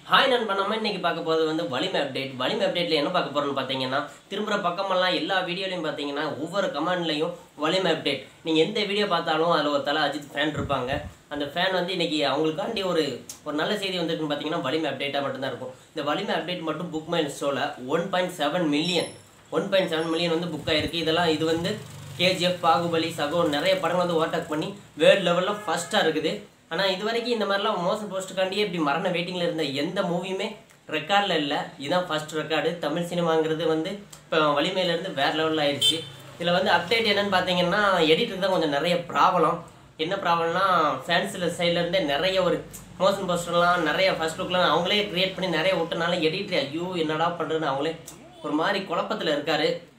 hi நண்பா நம்ம இன்னைக்கு பார்க்க போகிறது வந்து வலிமை அப்டேட் வலிமை அப்டேட்ல என்ன பார்க்க போறோம்னு பார்த்தீங்கன்னா திரும்புற பக்கமெல்லாம் எல்லா வீடியோலையும் பார்த்தீங்கன்னா ஒவ்வொரு கமெண்ட்லையும் வலிமை அப்டேட் நீங்கள் எந்த வீடியோ பார்த்தாலும் அதில் ஒரு தலை அஜித் ஃபேன் இருப்பாங்க அந்த ஃபேன் வந்து இன்னைக்கு அவங்களுக்காண்டி ஒரு ஒரு நல்ல செய்தி வந்துருக்குன்னு பார்த்தீங்கன்னா வலிமை அப்டேட்டாக மட்டும்தான் இருக்கும் இந்த வலிமை அப்டேட் மட்டும் புக் மை ஷோவில் one point seven million one point seven million வந்து புக் ஆயிருக்கு இதெல்லாம் இது வந்து கேஜிஎஃப் பாகுபலி சகோ நிறைய படங்கள் வந்து ஓவர்டேக் பண்ணி வேர்ல்டு லெவலில் ஃபஸ்ட்டாக இருக்குது ஆனால் இது வரைக்கும் இந்த மாதிரிலாம் மோசம் போஸ்ட்டுக்காண்டியே இப்படி மரண வெயிட்டிங்கில் இருந்த எந்த மூவியுமே ரெக்கார்டில் இல்லை இதுதான் ஃபர்ஸ்ட் ரெக்கார்டு தமிழ் சினிமாங்கிறது வந்து இப்போ வலிமையிலேருந்து வேறு லெவலில் ஆயிடுச்சு இதில் வந்து அப்டேட் என்னன்னு பார்த்தீங்கன்னா எடிட்டருக்கு தான் கொஞ்சம் நிறைய ப்ராப்ளம் என்ன ப்ராப்ளம்னா ஃபேன்ஸில் சைட்லேருந்தே நிறைய ஒரு மோஷன் போஸ்டர்லாம் நிறைய ஃபர்ஸ்ட் லுக்லாம் அவங்களே க்ரியேட் பண்ணி நிறைய விட்டனால எடிட்டர் ஐயோ என்னடா பண்ணுறதுன்னு அவங்களே ஒரு மாதிரி குழப்பத்தில் இருக்காரு